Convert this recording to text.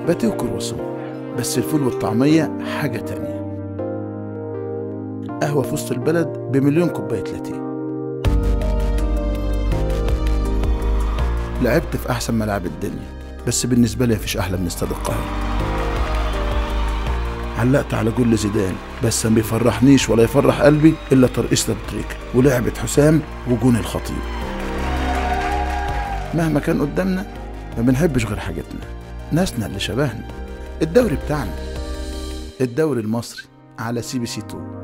باتيه وكرواسون بس الفول والطعمية حاجة تانية قهوة في وسط البلد بمليون كوباية لاتيه لعبت في أحسن ملاعب الدنيا بس بالنسبة لي مفيش أحلى من استاد القاهرة علقت على جول زيدان بس ما بيفرحنيش ولا يفرح قلبي إلا ترقيصة أبو تريكة ولعبة حسام وجون الخطيب مهما كان قدامنا ما بنحبش غير حاجتنا ناسنا اللي شبهنا الدوري بتاعنا الدوري المصري على سي بي سي 2